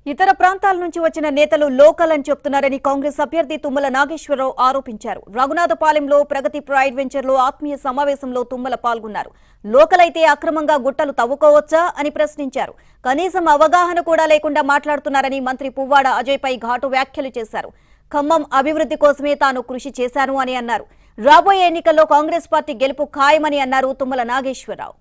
ఇతర ప్రాంతాల నుంచి వచ్చిన నేతలు లోకల్ అని చెప్తున్నారని కాంగ్రెస్ అభ్యర్థి తుమ్మల నాగేశ్వరరావు ఆరోపించారు రఘునాథపాలెంలో ప్రగతి ప్రైడ్ వెంచర్లో ఆత్మీయ సమావేశంలో తుమ్మల పాల్గొన్నారు లోకల్ అయితే అక్రమంగా గుట్టలు తవ్వుకోవచ్చా అని ప్రశ్నించారు కనీసం అవగాహన కూడా లేకుండా మాట్లాడుతున్నారని మంత్రి పువ్వాడ అజయ్పై ఘాటు వ్యాఖ్యలు చేశారు ఖమ్మం అభివృద్ధి కోసమే తాను కృషి చేశాను అని అన్నారు రాబోయే ఎన్నికల్లో కాంగ్రెస్ పార్టీ గెలుపు ఖాయమని అన్నారు తుమ్మల నాగేశ్వరరావు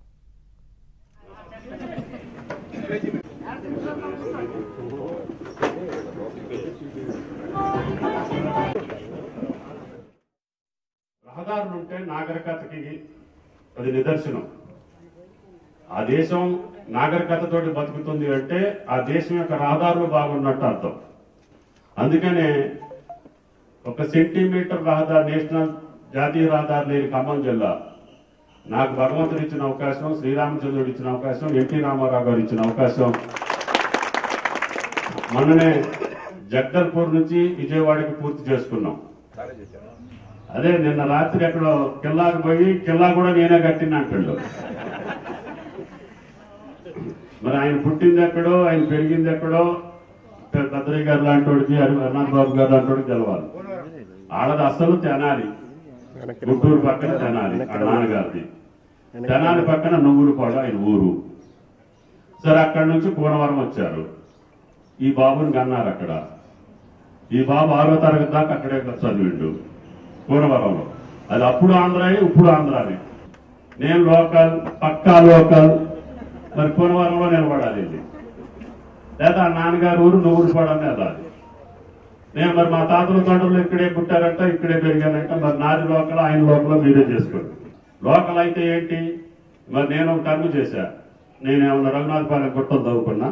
రహదారులు ఉంటే నాగరికతకి అది నిదర్శనం ఆ దేశం నాగరికతతోటి బతుకుతుంది అంటే ఆ దేశం యొక్క రహదారులు బాగున్నట్టు అర్థం అందుకనే ఒక సెంటీమీటర్ రహదారి నేషనల్ జాతీయ రహదారి లేని ఖమ్మం జిల్లా నాకు భగవంతుడు ఇచ్చిన అవకాశం శ్రీరామచంద్రుడు ఇచ్చిన అవకాశం ఎన్టీ రామారావు గారు ఇచ్చిన అవకాశం మొన్ననే జగదల్పూర్ నుంచి విజయవాడకి పూర్తి చేసుకున్నాం అదే నిన్న రాత్రి ఎక్కడో కిల్లాకు పోయి కిల్లా కూడా నేనే కట్టిన అంటాడు మరి ఆయన పుట్టింది ఎక్కడో ఆయన పెరిగింది ఎక్కడో పె- పెద్దయ్య గారు లాంటి వాడికి అరుణాథ్ బాబు గారు లాంటి వాడికి తెలవాలి ఆడది అసలు తెనాలి గుంటూరు పక్కన తెనాలి ఆ నాన్నగారిది తెనాలి పక్కన నువ్వులు కూడా ఆయన ఊరు సరే అక్కడి నుంచి కూనవరం వచ్చారు ఈ బాబుని కన్నారు అక్కడ ఈ బాబు ఆరో తరగతి దాకా అక్కడే చదివిండు కూనవరంలో అది అప్పుడు ఆంధ్రాయే ఇప్పుడు ఆంధ్రానే నేను లోకల్ పక్కా లోకల్ మరి కూనవరంలో నిలబడాలి ఇది లేదా ఆ నాన్నగారు ఊరు నువ్వులు పడని వెళ్ళాలి నేను మరి మా తాతల తండ్రులు ఇక్కడే పుట్టారంట ఇక్కడే పెరిగానంట మరి నాది లోకల్ ఆయన లోకల్ మీరే చేసుకోండి లోకల్ అయితే ఏంటి మరి నేను ఒక టర్మ్ చేశా నేను ఏమన్నా రఘునాథపాలెం గుట్టలు చదువుకున్నా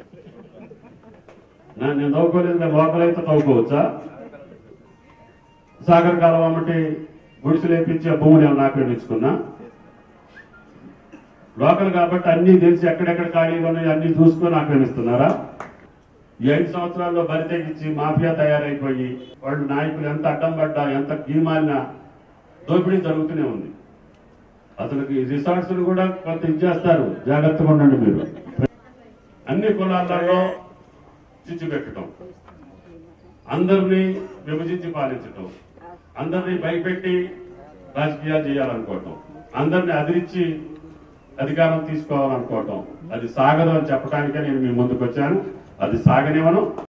నా- నేను చదువుకోలేదు కానీ లోకల్ అయితే చదువుకోవచ్చా సాగర్ కాలం అమ్మటి గుడిసెలు వేపించి ఆ భూమిని ఏమైనా ఆక్రమించుకున్నా లోకల్ కాబట్టి అన్ని తెలిసి ఎక్కడెక్కడ ఖాళీగా ఉన్నాయి అన్ని చూసుకొని ఆక్రమిస్తున్నారా ఈ ఐదు సంవత్సరాల్లో బరి తెగించి మాఫియా తయారైపోయి వాళ్ళు నాయకులు ఎంత అడ్డం పడ్డా ఎంత గీమాలినా దోపిడీ జరుగుతూనే ఉంది అసలు ఈ రిసార్ట్స్ కూడా కొంత ఇచ్చేస్తారు జాగ్రత్తగా ఉండండి మీరు అన్ని కులాలలో చిచ్చు పెట్టడం అందరినీ విభజించి పాలించటం అందరినీ భయపెట్టి రాజకీయాలు చేయాలనుకోవటం అందరినీ అదిరించి అధికారం తీసుకోవాలనుకోవటం అది సాగదు అని చెప్పడానికే నేను మీ ముందుకు వచ్చాను అది సాగనివ్వను